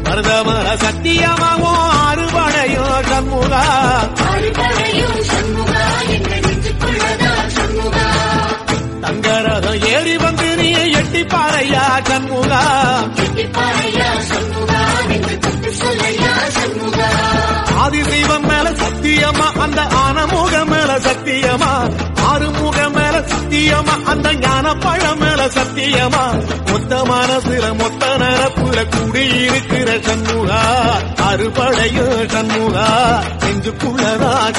மருதமர சத்தியமாவும் அறுபடையும் சண்முகா அறுபடையும் சண்முகா எங்கள் நெஞ்சுக்குள்ளதான் சண்முகா தங்கரதம் ஏறி வந்து நீ எட்டி பாறையா சண்முகா கெட்டிப்பாறையா சண்முகா எங்கள் தப்பு சொல்லையா சண்முகா ஆதிசைவம் மேல சத்தியமா அந்த ஆனமுக மேல சத்தியமா ஆறுமுக மேல சத்தியமா அந்த ஞான பழம் மேல சத்தியமா மொத்த மனசுல மொத்த நரப்புல குடியிருக்கிற சண்முகா அறுபடையும் சண்முகா நெஞ்சுக்குள்ளதா